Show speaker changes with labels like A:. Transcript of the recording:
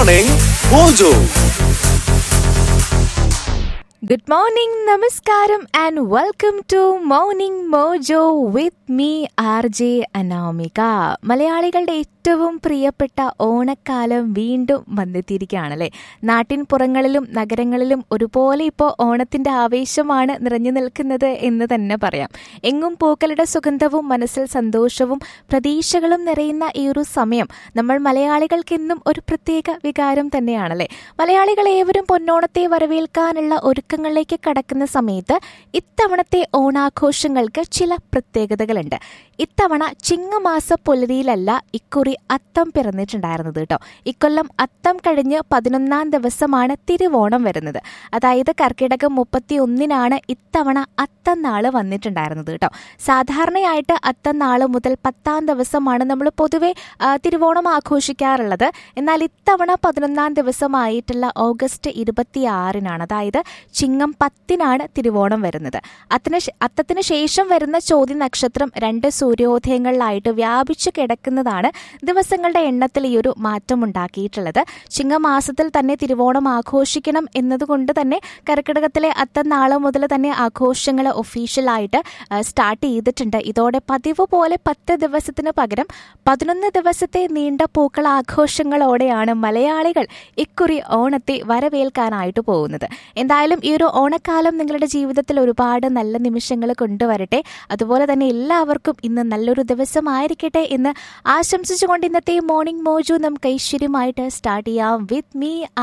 A: Morning Mojo.
B: Good morning നമസ്കാരം and welcome to Morning Mojo with me R J Anamika മലയാളികളുടെ ഏറ്റവും പ്രിയപ്പെട്ട ഓണക്കാലം വീണ്ടും വന്നെത്തിയിരിക്കുകയാണല്ലേ നാട്ടിൻ പുറങ്ങളിലും നഗരങ്ങളിലും ഒരുപോലെ ഇപ്പോൾ ഓണത്തിന്റെ ആവേശമാണ് നിറഞ്ഞു നിൽക്കുന്നത് എന്ന് തന്നെ പറയാം എങ്ങും പൂക്കളുടെ സുഗന്ധവും മനസ്സിൽ സന്തോഷവും പ്രതീക്ഷകളും നിറയുന്ന ഈ ഒരു സമയം നമ്മൾ മലയാളികൾക്കെന്നും ഒരു പ്രത്യേക വികാരം തന്നെയാണല്ലേ മലയാളികൾ ഏവരും പൊന്നോണത്തെ വരവേൽക്കാനുള്ള ഒരുക്കങ്ങളിലേക്ക് കടക്കുന്ന സമയത്ത് ഇത്തവണത്തെ ഓണാഘോഷങ്ങൾക്ക് ചില പ്രത്യേകതകളുണ്ട് ഇത്തവണ ചിങ്ങമാസ പുലരിയിലല്ല ഇക്കുറി അത്തം പിറന്നിട്ടുണ്ടായിരുന്നത് കേട്ടോ ഇക്കൊല്ലം അത്തം കഴിഞ്ഞ് പതിനൊന്നാം ദിവസമാണ് തിരുവോണം വരുന്നത് അതായത് കർക്കിടകം മുപ്പത്തി ഒന്നിനാണ് ഇത്തവണ അത്തം നാള് വന്നിട്ടുണ്ടായിരുന്നത് കേട്ടോ സാധാരണയായിട്ട് അത്തം നാള് മുതൽ പത്താം ദിവസമാണ് നമ്മൾ പൊതുവെ ആ, തിരുവോണം ആഘോഷിക്കാറുള്ളത് എന്നാൽ ഇത്തവണ പതിനൊന്നാം ദിവസമായിട്ടുള്ള ഓഗസ്റ്റ് ഇരുപത്തി ആറിനാണ് അതായത് ചിങ്ങം പത്തിനാണ് തിരുവോണം വരുന്നത് അത്തിന് ശേ- അത്തത്തിന് ശേഷം വരുന്ന ചോദ്യ നക്ഷത്രം രണ്ട് സൂര്യോദയങ്ങളിലായിട്ട് വ്യാപിച്ചു കിടക്കുന്നതാണ് ദിവസങ്ങളുടെ എണ്ണത്തിൽ ഈ ഒരു മാറ്റം ഉണ്ടാക്കിയിട്ടുള്ളത് ചിങ്ങമാസത്തിൽ തന്നെ തിരുവോണം ആഘോഷിക്കണം എന്നതുകൊണ്ട് തന്നെ കർക്കിടകത്തിലെ അത്തം നാളെ മുതൽ തന്നെ ആഘോഷങ്ങൾ ഒഫീഷ്യലായിട്ട് സ്റ്റാർട്ട് ചെയ്തിട്ടുണ്ട് ഇതോടെ പതിവ് പോലെ പത്ത് ദിവസത്തിന് പകരം പതിനൊന്ന് ദിവസത്തെ നീണ്ട പൂക്കൾ ആഘോഷങ്ങളോടെയാണ് മലയാളികൾ ഇക്കുറി ഓണത്തെ വരവേൽക്കാനായിട്ട് പോകുന്നത് എന്തായാലും ഈ ഒരു ഓണക്കാലം നിങ്ങളുടെ ജീവിതത്തിൽ ഒരുപാട് നല്ല നിമിഷങ്ങൾ കൊണ്ടുവരട്ടെ അതുപോലെ തന്നെ എല്ലാവർക്കും ഇന്ന് നല്ലൊരു ദിവസമായിരിക്കട്ടെ എന്ന് ആശംസിച്ചുകൊണ്ട് ഇന്നത്തെ മോർണിംഗ് മോജു നമുക്ക് ഐശ്വര്യമായിട്ട് സ്റ്റാർട്ട് ചെയ്യാം വിത്ത് മീ